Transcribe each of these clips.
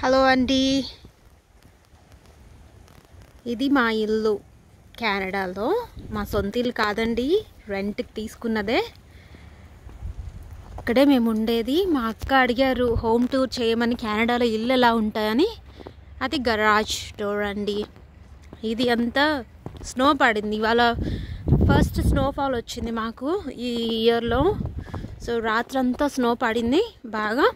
hello అండి ఇది మా ఇల్లు కెనడాలో మా సొంత ఇల్లు కాదండి రెంట్కి తీసుకున్నదే అక్కడే మేము ఉండేది మా అక్క అడిగారు హోమ్ టూర్ చేయమని కెనడాలో ఇల్లు ఎలా ఉంటాయని అది గరాజ్ డోర్ అండి ఇది అంతా స్నో పడింది ఇవాళ ఫస్ట్ స్నోఫాల్ వచ్చింది మాకు ఈ ఇయర్లో సో రాత్రంతా స్నో పడింది బాగా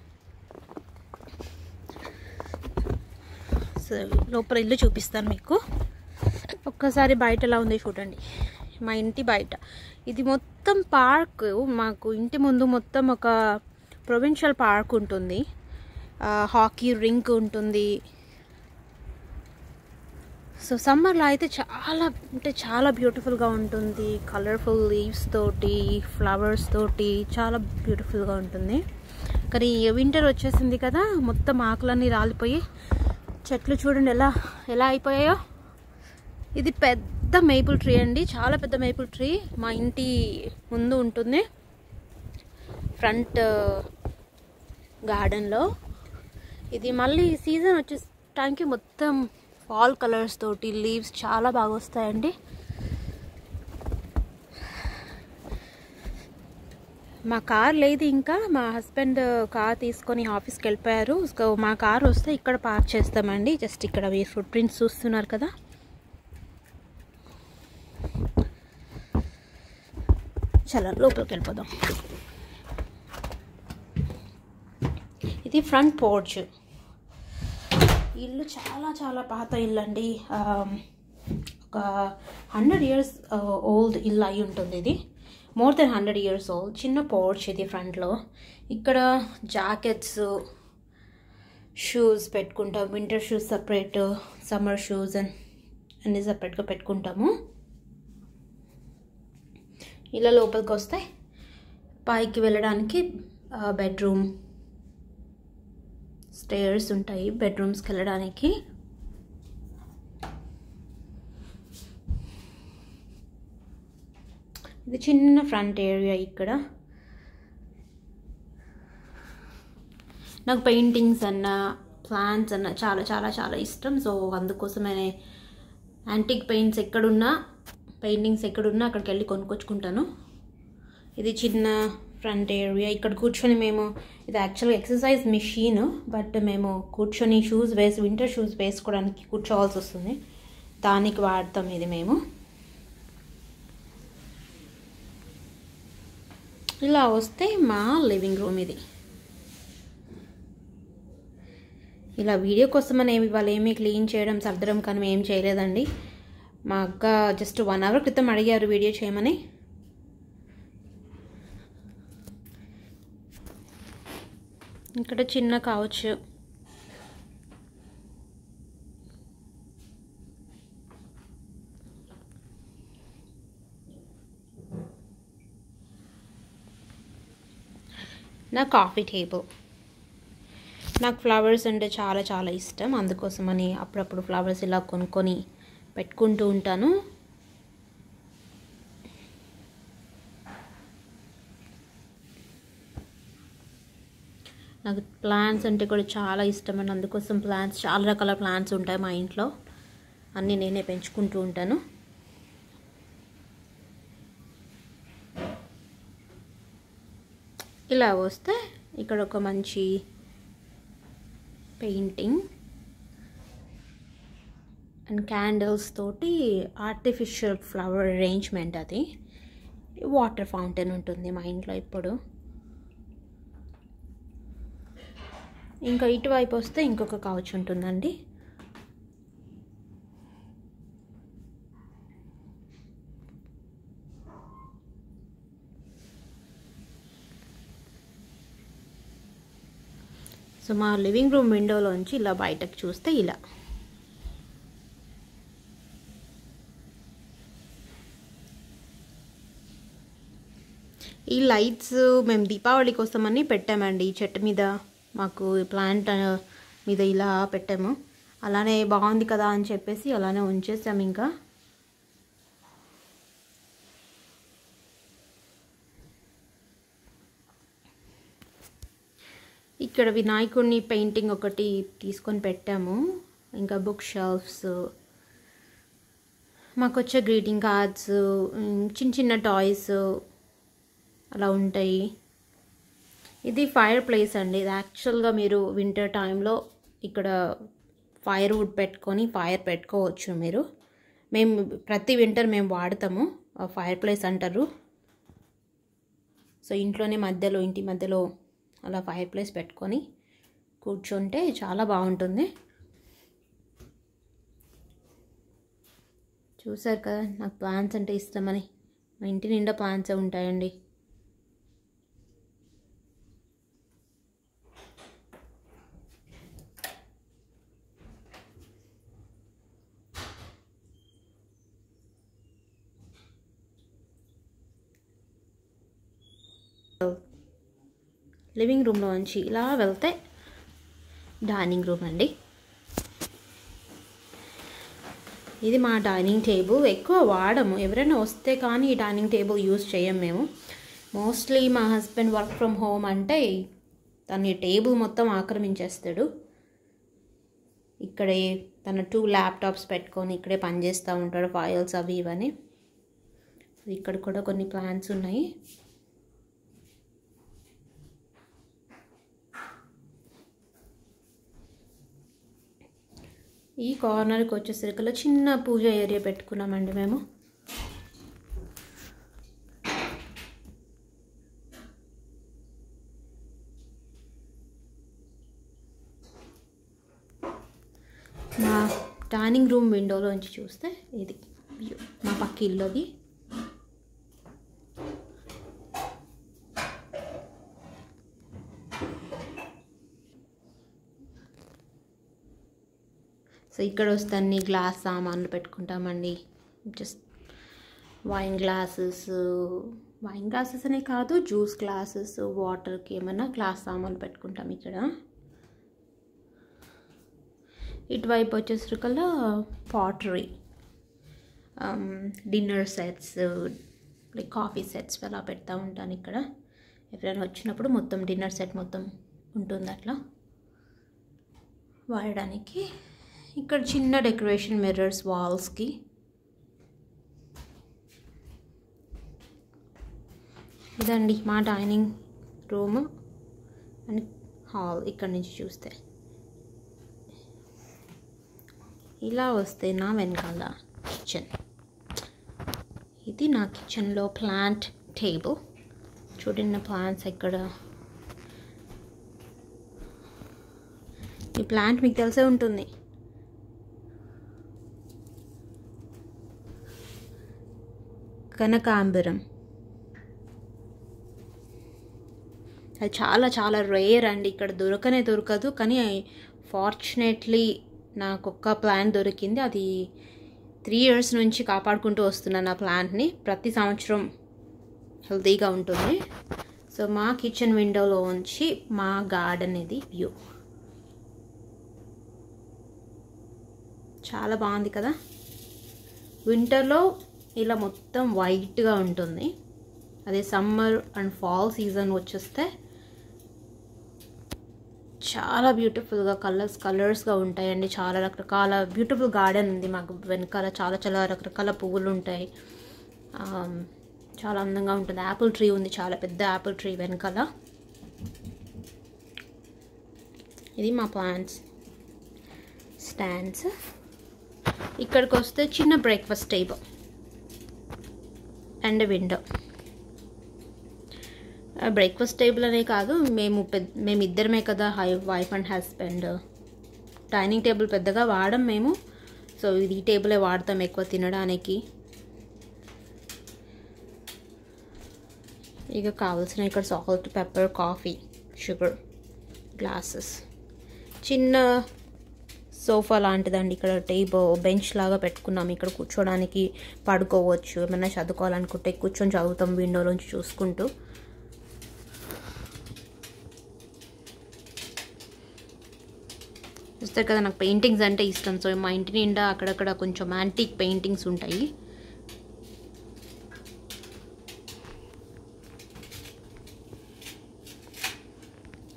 సో లోపల ఇల్లు చూపిస్తాను మీకు ఒక్కసారి బయట ఎలా ఉంది చూడండి మా ఇంటి బయట ఇది మొత్తం పార్క్ మాకు ఇంటి ముందు మొత్తం ఒక ప్రొవిన్షియల్ పార్క్ ఉంటుంది హాకీ రింక్ ఉంటుంది సో సమ్మర్లో అయితే చాలా అంటే చాలా బ్యూటిఫుల్గా ఉంటుంది కలర్ఫుల్ లీవ్స్ తోటి ఫ్లవర్స్ తోటి చాలా బ్యూటిఫుల్గా ఉంటుంది కానీ వింటర్ వచ్చేసింది కదా మొత్తం ఆకులన్నీ రాలిపోయి చెట్లు చూడండి ఎలా ఎలా అయిపోయాయో ఇది పెద్ద మేపుల్ ట్రీ అండి చాలా పెద్ద మేపుల్ ట్రీ మా ఇంటి ముందు ఉంటుంది ఫ్రంట్ గార్డెన్లో ఇది మళ్ళీ సీజన్ వచ్చే టైంకి మొత్తం ఫాల్ కలర్స్ తోటి లీవ్స్ చాలా బాగా వస్తాయండి మా కార్ లేదు ఇంకా మా హస్బెండ్ కార్ తీసుకొని ఆఫీస్కి వెళ్ళిపోయారు సో మా కార్ వస్తే ఇక్కడ పార్క్ చేస్తామండి జస్ట్ ఇక్కడ మీ ఫుట్ ప్రింట్స్ చూస్తున్నారు కదా చలో లోపలికి వెళ్ళిపోదాం ఇది ఫ్రంట్ పోర్చ్ ఇల్లు చాలా చాలా పాత ఇల్లు అండి ఒక హండ్రెడ్ ఇయర్స్ ఓల్డ్ ఇల్లు అయి ఉంటుంది ఇది more then hundred years old చిన్న పోర్చ్ ఇది ఫ్రంట్లో ఇక్కడ జాకెట్స్ షూస్ పెట్టుకుంటాం winter shoes separate summer shoes and అన్నీ సపరేట్గా పెట్టుకుంటాము ఇలా లోపలికి వస్తే పైకి వెళ్ళడానికి బెడ్రూమ్ స్టేర్స్ ఉంటాయి బెడ్రూమ్స్కి వెళ్ళడానికి ఇది చిన్న ఫ్రంట్ ఏరియా ఇక్కడ నాకు పెయింటింగ్స్ అన్న ప్లాంట్స్ అన్న చాలా చాలా చాలా ఇష్టం సో అందుకోసమే యాంటిక్ పెయింట్స్ ఎక్కడున్నా పెయింటింగ్స్ ఎక్కడున్నా అక్కడికి వెళ్ళి కొనుక్కొచ్చుకుంటాను ఇది చిన్న ఫ్రంట్ ఏరియా ఇక్కడ కూర్చొని మేము ఇది యాక్చువల్గా ఎక్సర్సైజ్ మిషన్ బట్ మేము కూర్చొని షూస్ వేసి వింటర్ షూస్ వేసుకోవడానికి కూర్చోవాల్సి వస్తుంది దానికి వాడతాం ఇది మేము ఇలా వస్తే మా లివింగ్ రూమ్ ఇది ఇలా వీడియో కోసం అని ఏమి ఇవాళ ఏమీ క్లీన్ చేయడం సర్దడం కానీ ఏం చేయలేదండి మా అక్క జస్ట్ వన్ అవర్ క్రితం అడిగారు వీడియో చేయమని ఇక్కడ చిన్న కావచ్చు నా కాఫీ టేబుల్ నాకు ఫ్లవర్స్ అంటే చాలా చాలా ఇష్టం అందుకోసమని అప్పుడప్పుడు ఫ్లవర్స్ ఇలా కొనుక్కొని పెట్టుకుంటూ ఉంటాను నాకు ప్లాంట్స్ అంటే కూడా చాలా ఇష్టం అండి అందుకోసం ప్లాంట్స్ చాలా రకాల ప్లాంట్స్ ఉంటాయి మా ఇంట్లో అన్నీ నేనే పెంచుకుంటూ ఉంటాను ఇలా వస్తే ఇక్కడ ఒక మంచి పెయింటింగ్ అండ్ క్యాండిల్స్ తోటి ఆర్టిఫిషియల్ ఫ్లవర్ అరేంజ్మెంట్ అది వాటర్ ఫౌంటైన్ ఉంటుంది మా ఇంట్లో ఇప్పుడు ఇంకా ఇటువైపు వస్తే ఇంకొక కౌచ్ ఉంటుందండి సో మా లివింగ్ రూమ్ విండోలోంచి ఇలా బయటకు చూస్తే ఇలా ఈ లైట్స్ మేము దీపావళి కోసమని పెట్టామండి ఈ చెట్టు మీద మాకు ప్లాంట్ మీద ఇలా పెట్టాము అలానే బాగుంది కదా అని చెప్పేసి అలానే ఉంచేసాము ఇంకా ఇక్కడ వినాయకుడిని పెయింటింగ్ ఒకటి తీసుకొని పెట్టాము ఇంకా బుక్ షెల్ఫ్స్ మాకు వచ్చే గ్రీటింగ్ కార్డ్స్ చిన్న చిన్న టాయ్స్ అలా ఉంటాయి ఇది ఫైర్ ప్లేస్ అండి ఇది యాక్చువల్గా మీరు వింటర్ టైంలో ఇక్కడ ఫైర్ వుడ్ పెట్టుకొని ఫైర్ పెట్టుకోవచ్చు మీరు మేము ప్రతి వింటర్ మేము వాడతాము ఫైర్ ప్లేస్ అంటారు సో ఇంట్లోనే మధ్యలో ఇంటి మధ్యలో అలా ఫైర్ ప్లేస్ పెట్టుకొని కూర్చుంటే చాలా బాగుంటుంది చూసారు కదా నాకు ప్లాన్స్ అంటే ఇష్టమని మా ఇంటి నిండా ప్లాన్స్ ఉంటాయండి లివింగ్ రూమ్లో నుంచి ఇలా వెళ్తే డైనింగ్ రూమ్ అండి ఇది మా డైనింగ్ టేబుల్ ఎక్కువ వాడము ఎవరైనా వస్తే కానీ ఈ డైనింగ్ టేబుల్ యూజ్ చేయం మేము మోస్ట్లీ మా హస్బెండ్ వర్క్ ఫ్రమ్ హోమ్ అంటే తన టేబుల్ మొత్తం ఆక్రమించేస్తాడు ఇక్కడే తన టూ ల్యాప్టాప్స్ పెట్టుకొని ఇక్కడే పనిచేస్తూ ఉంటాడు ఫైల్స్ అవి ఇవని ఇక్కడ కూడా కొన్ని ప్లాన్స్ ఉన్నాయి ఈ కార్నర్కి వచ్చేసరికి చిన్న పూజ ఏరియా పెట్టుకున్నామండి మేము మా డైనింగ్ రూమ్ విండోలోంచి చూస్తే ఇది వ్యూ మా పక్క ఇల్లుది సో ఇక్కడ వస్తే అన్ని గ్లాస్ సామాన్లు పెట్టుకుంటామండి just wine glasses wine glasses అనే కాదు జ్యూస్ గ్లాసెస్ వాటర్కి ఏమైనా గ్లాస్ సామాన్లు పెట్టుకుంటాం ఇక్కడ ఇటువైపు వచ్చేసరికల్లా pottery dinner sets like coffee sets అలా పెడతా ఉంటాను ఇక్కడ ఎవరైనా వచ్చినప్పుడు మొత్తం డిన్నర్ సెట్ మొత్తం ఉంటుంది అట్లా వాడడానికి ఇక్కడ చిన్న డెకరేషన్ మిర్రర్స్ వాల్స్కి ఇదండి మా డైనింగ్ రూమ్ అండ్ హాల్ ఇక్కడ నుంచి చూస్తే ఇలా వస్తే నా వెనకాల కిచెన్ ఇది నా కిచెన్లో ప్లాంట్ టేబుల్ చూడండి నా ప్లాంట్స్ ఎక్కడ ఈ ప్లాంట్ మీకు తెలిసే ఉంటుంది కనకాంబరం అది చాలా చాలా రేర్ అండి ఇక్కడ దొరకనే దొరకదు కానీ ఫార్చునేట్లీ నాకు ఒక్క ప్లాంట్ దొరికింది అది త్రీ ఇయర్స్ నుంచి కాపాడుకుంటూ వస్తున్నాను ఆ ప్లాంట్ని ప్రతి సంవత్సరం హెల్తీగా ఉంటుంది సో మా కిచెన్ విండోలో ఉంచి మా గార్డెన్ ఇది వ్యూ చాలా బాగుంది కదా వింటర్లో ఇలా మొత్తం వైట్గా ఉంటుంది అదే సమ్మర్ అండ్ ఫాల్ సీజన్ వచ్చేస్తే చాలా బ్యూటిఫుల్గా కలర్స్ కలర్స్గా ఉంటాయండి చాలా రకరకాల బ్యూటిఫుల్ గార్డెన్ ఉంది మాకు వెనకాల చాలా చాలా రకరకాల పువ్వులు ఉంటాయి చాలా అందంగా ఉంటుంది యాపిల్ ట్రీ ఉంది చాలా పెద్ద యాపిల్ ట్రీ వెనకాల ఇది మా ప్లాంట్స్ స్టాండ్స్ ఇక్కడికి వస్తే చిన్న breakfast table and window breakfast table అనే కాదు మేము పెద్ద మేము ఇద్దరమే కదా హై wife and husband dining table పెద్దగా వాడం మేము సో ఇది ఈ టేబులే వాడతాం ఎక్కువ తినడానికి ఇక కావాల్సిన ఇక్కడ salt pepper coffee sugar glasses చిన్న సోఫా లాంటిదండి ఇక్కడ టేబుల్ బెంచ్ లాగా పెట్టుకున్నాం ఇక్కడ కూర్చోడానికి పడుకోవచ్చు ఏమైనా చదువుకోవాలనుకుంటే కూర్చొని చదువుతాం విండోలోంచి చూసుకుంటూ చూస్తారు కదా నాకు పెయింటింగ్స్ అంటే ఇష్టం సో మా ఇంటి నిండా అక్కడక్కడ కొంచెం యాంటిక్ పెయింటింగ్స్ ఉంటాయి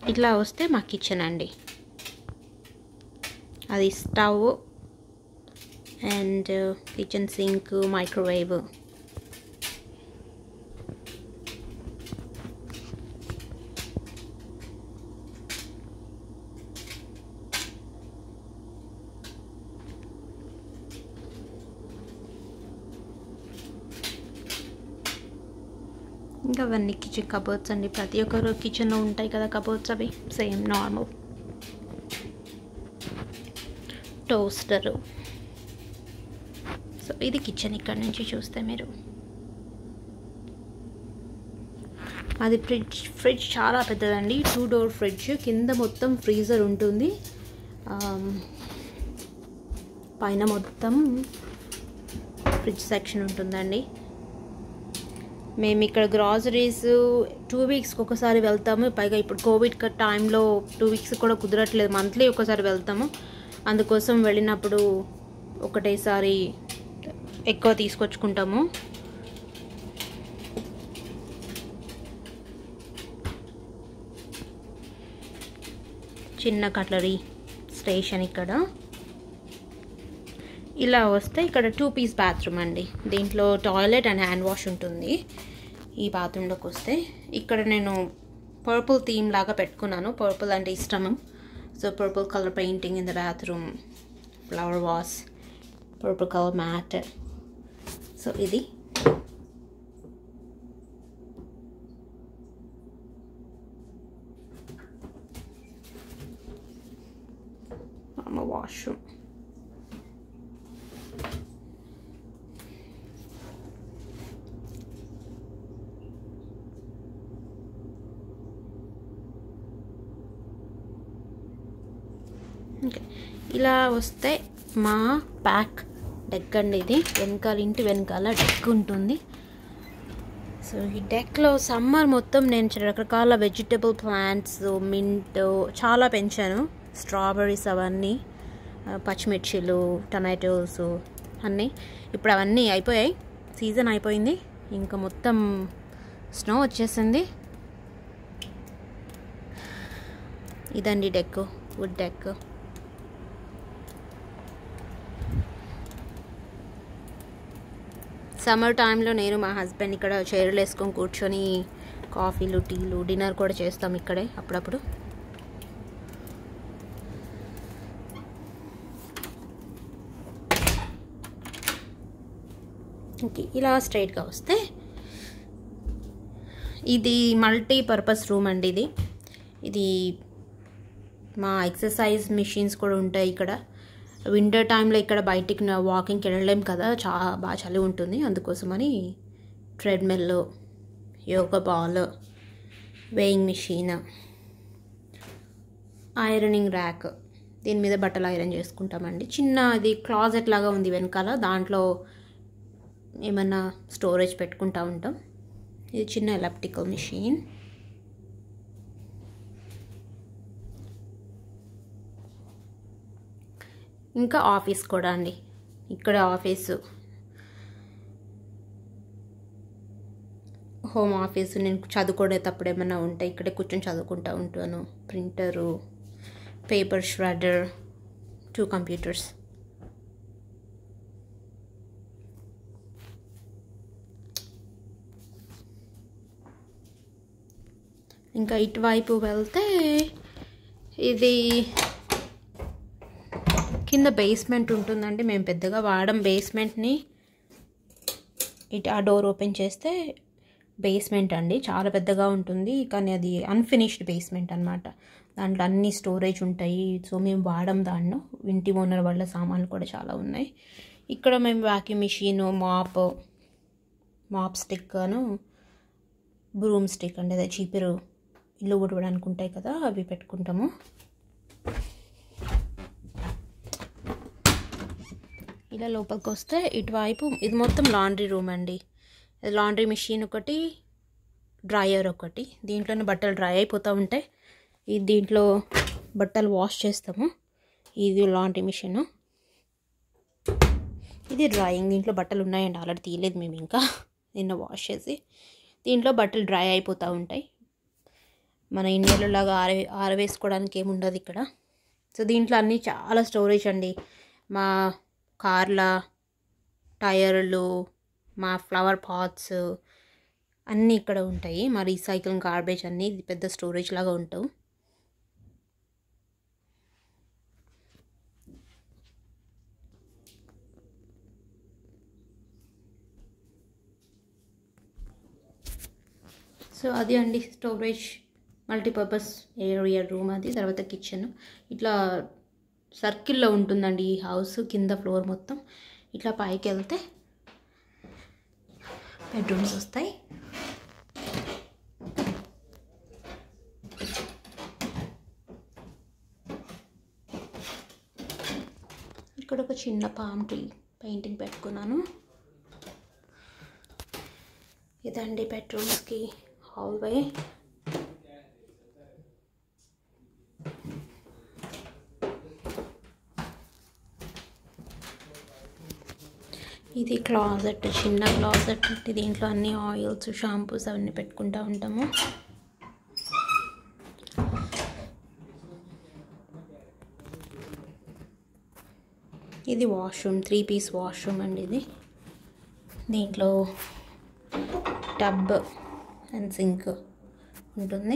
ఇట్లా వస్తే మా కిచెన్ అండి అది stove and kitchen sink microwave ఇంకా అవన్నీ కిచెన్ కబోర్డ్స్ అండి ప్రతి ఒక్కరు కిచెన్లో ఉంటాయి కదా కబోర్డ్స్ అవి సేమ్ నార్మల్ టోస్టరు సో ఇది కిచెన్ ఇక్కడ నుంచి చూస్తే మీరు అది ఫ్రిడ్జ్ ఫ్రిడ్జ్ చాలా పెద్దదండి టూ డోర్ ఫ్రిడ్జ్ కింద మొత్తం ఫ్రీజర్ ఉంటుంది ఆమ్, పైన మొత్తం ఫ్రిడ్జ్ సెక్షన్ ఉంటుందండి మేము ఇక్కడ గ్రాసరీస్ టూ వీక్స్కి ఒకసారి వెళ్తాము పైగా ఇప్పుడు కోవిడ్ టైంలో టూ వీక్స్ కూడా కుదరట్లేదు మంత్లీ ఒకసారి వెళ్తాము అందుకోసం వెళ్ళినప్పుడు ఒకటేసారి ఎక్కువ తీసుకొచ్చుకుంటాము చిన్న కట్లరీ స్టేషన్ ఇక్కడ ఇలా వస్తే ఇక్కడ టూ పీస్ బాత్రూమ్ అండి దీంట్లో టాయిలెట్ అండ్ హ్యాండ్ వాష్ ఉంటుంది ఈ బాత్రూంలోకి వస్తే ఇక్కడ నేను పర్పుల్ థీమ్ లాగా పెట్టుకున్నాను పర్పుల్ అంటే ఇష్టము so purple colour painting in the bathroom flower vase purple colour mat so ఇది వాష్రూమ్ ఓకే ఇలా వస్తే మా ప్యాక్ డెక్ అండి ఇది వెనకాల ఇంటి వెనకాల డెక్ ఉంటుంది సో ఈ డెక్లో సమ్మర్ మొత్తం నేను రకరకాల వెజిటబుల్ ప్లాంట్స్ మింట్ చాలా పెంచాను స్ట్రాబెర్రీస్ అవన్నీ ఆ, పచ్చిమిర్చిలు టమాటోస్ అన్నీ ఇప్పుడు అవన్నీ అయిపోయాయి సీజన్ అయిపోయింది ఇంకా మొత్తం స్నో వచ్చేసింది ఇదండి డెక్ వుడ్ డెక్ సమ్మర్ టైంలో నేను మా హస్బెండ్ ఇక్కడ చైర్లు వేసుకొని కూర్చొని కాఫీలు టీలు డిన్నర్ కూడా చేస్తాం ఇక్కడే అప్పుడప్పుడు ఓకే ఇలా స్ట్రైట్గా వస్తే ఇది మల్టీ పర్పస్ రూమ్ అండి ఇది ఇది మా ఎక్సర్సైజ్ మిషన్స్ కూడా ఉంటాయి ఇక్కడ వింటర్ టైంలో ఇక్కడ బయటికి వాకింగ్కి వెళ్ళలేం కదా చాలా బాగా చలి ఉంటుంది అందుకోసమని treadmill yoga ball weighing machine ironing rack దీని మీద బట్టలు ఐరన్ చేసుకుంటామండి చిన్న అది క్లాజెట్ లాగా ఉంది వెనకాల దాంట్లో ఏమన్నా స్టోరేజ్ పెట్టుకుంటా ఉంటాం ఇది చిన్న ఎలక్ట్రికల్ మిషన్ ఇంకా ఆఫీస్ కూడా అండి ఇక్కడ ఆఫీసు హోమ్ ఆఫీసు నేను చదువుకునేటప్పుడు ఏమైనా ఉంటే ఇక్కడే కూర్చొని చదువుకుంటూ ఉంటాను printer paper shredder two computers ఇంకా ఇటువైపు వెళ్తే ఇది కింద బేస్మెంట్ ఉంటుందండి మేము పెద్దగా వాడడం బేస్మెంట్ని ఇటు ఆ డోర్ ఓపెన్ చేస్తే బేస్మెంట్ అండి చాలా పెద్దగా ఉంటుంది కానీ అది అన్ఫినిష్డ్ బేస్మెంట్ అనమాట దాంట్లో అన్ని స్టోరేజ్ ఉంటాయి సో మేము వాడడం దాంట్లో ఇంటి ఓనర్ వాళ్ళ సామాన్లు కూడా చాలా ఉన్నాయి ఇక్కడ మేము vacuum machine mop mop stick అను బ్రూమ్ స్టిక్ అంటే అదే చీపిరు ఇల్లు ఊడవడానికి ఉంటాయి కదా అవి పెట్టుకుంటాము ఇలా లోపలికి వస్తే ఇటువైపు ఇది మొత్తం లాండ్రీ రూమ్ అండి ఇది లాండ్రీ మిషన్ ఒకటి డ్రయర్ ఒకటి దీంట్లోనే బట్టలు డ్రై అయిపోతూ ఉంటాయి ఇది దీంట్లో బట్టలు వాష్ చేస్తాము ఇది లాండ్రీ మిషన్ ఇది డ్రాయింగ్ దీంట్లో బట్టలు ఉన్నాయండి ఆల్రెడీ తీయలేదు మేము ఇంకా నిన్న వాష్ చేసి దీంట్లో బట్టలు డ్రై అయిపోతూ ఉంటాయి మన ఇండియాలో లాగా ఆర ఆరవేసుకోవడానికి ఏమి ఉండదు ఇక్కడ సో దీంట్లో అన్నీ చాలా స్టోరేజ్ అండి మా కార్ల టైర్లు మా ఫ్లవర్ పాట్స్ అన్నీ ఇక్కడ ఉంటాయి మా రీసైక్లింగ్ గార్బేజ్ అన్నీ ఇది పెద్ద స్టోరేజ్ లాగా ఉంటావు సో అది అండి స్టోరేజ్ మల్టీపర్పస్ ఏరియా రూమ్ అది తర్వాత కిచెన్ ఇట్లా సర్కిల్లో ఉంటుందండి ఈ హౌస్ కింద ఫ్లోర్ మొత్తం ఇట్లా పైకి వెళ్తే బెడ్రూమ్స్ వస్తాయి ఇక్కడ ఒక చిన్న పామ్ ట్రీ పెయింటింగ్ పెట్టుకున్నాను ఇదండి బెడ్రూమ్స్కి హాల్వే ఇది క్లాజెట్ చిన్న క్లాజెట్ దీంట్లో అన్ని ఆయిల్స్ షాంపూస్ అవన్నీ పెట్టుకుంటూ ఉంటాము ఇది వాష్రూమ్ త్రీ పీస్ వాష్రూమ్ అండి ఇది దీంట్లో టబ్ అండ్ సింక్ ఉంటుంది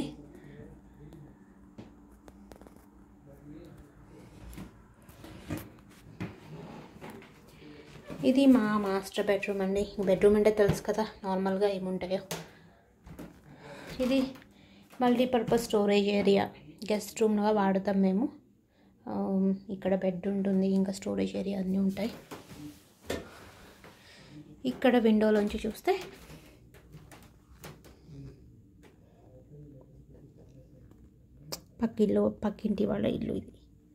ఇది మా మాస్టర్ బెడ్రూమ్ అండి బెడ్రూమ్ అంటే తెలుసు కదా నార్మల్గా ఏముంటాయో ఇది మల్టీపర్పస్ స్టోరేజ్ ఏరియా గెస్ట్ రూమ్గా వాడుతాం మేము ఇక్కడ బెడ్ ఉంటుంది ఇంకా స్టోరేజ్ ఏరియా అన్నీ ఉంటాయి ఇక్కడ విండోలోంచి చూస్తే పక్కిల్లు పక్కింటి వాళ్ళ ఇల్లు ఇది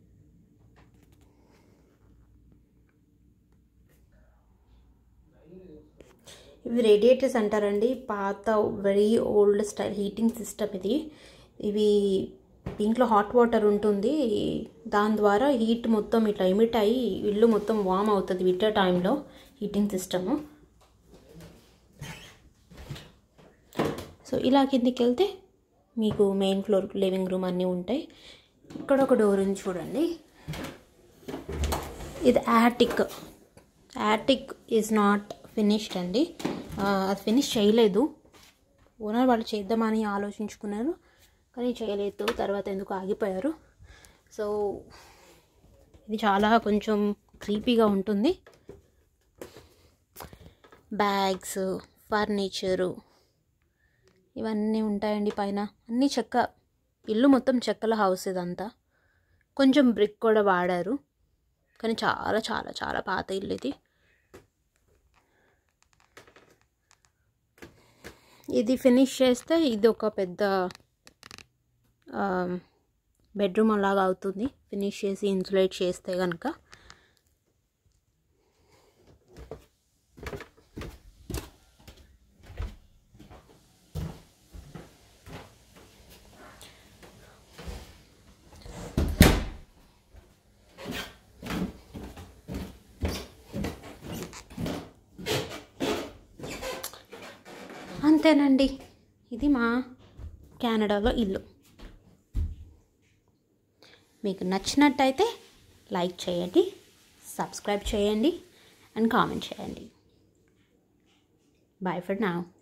ఇవి రేడియేటర్స్ అంటారండి పాత very old style heating system ఇది ఇవి దీంట్లో హాట్ వాటర్ ఉంటుంది దాని ద్వారా హీట్ మొత్తం ఇట్లా ఎమిట్ అయ్యి ఇల్లు మొత్తం వామ్ అవుతుంది వింటర్ టైంలో హీటింగ్ సిస్టము సో ఇలా కిందికి వెళ్తే మీకు మెయిన్ ఫ్లోర్ లివింగ్ రూమ్ అన్నీ ఉంటాయి ఇక్కడ ఒక డోర్ ఉంది చూడండి ఇది attic attic is not finished అండి అది ఫినిష్ చేయలేదు ఓనర్ వాళ్ళు చేద్దామని ఆలోచించుకున్నారు కానీ చేయలేదు తర్వాత ఎందుకు ఆగిపోయారు సో ఇది చాలా కొంచెం క్రీపీగా ఉంటుంది బ్యాగ్స్ ఫర్నిచరు ఇవన్నీ ఉంటాయండి పైన అన్నీ చెక్క ఇల్లు మొత్తం చెక్కల హౌస్ ఇదంతా కొంచెం బ్రిక్ కూడా వాడారు కానీ చాలా చాలా చాలా పాత ఇల్లు ఇది ఇది ఫినిష్ చేస్తే ఇది ఒక పెద్ద బెడ్రూమ్ అలాగా అవుతుంది ఫినిష్ చేసి ఇన్సులేట్ చేస్తే కనుక అంతేనండి ఇది మా కెనడాలో ఇల్లు మీకు నచ్చినట్టయితే లైక్ చేయండి సబ్స్క్రైబ్ చేయండి అండ్ కామెంట్ చేయండి బాయ్ ఫర్ నా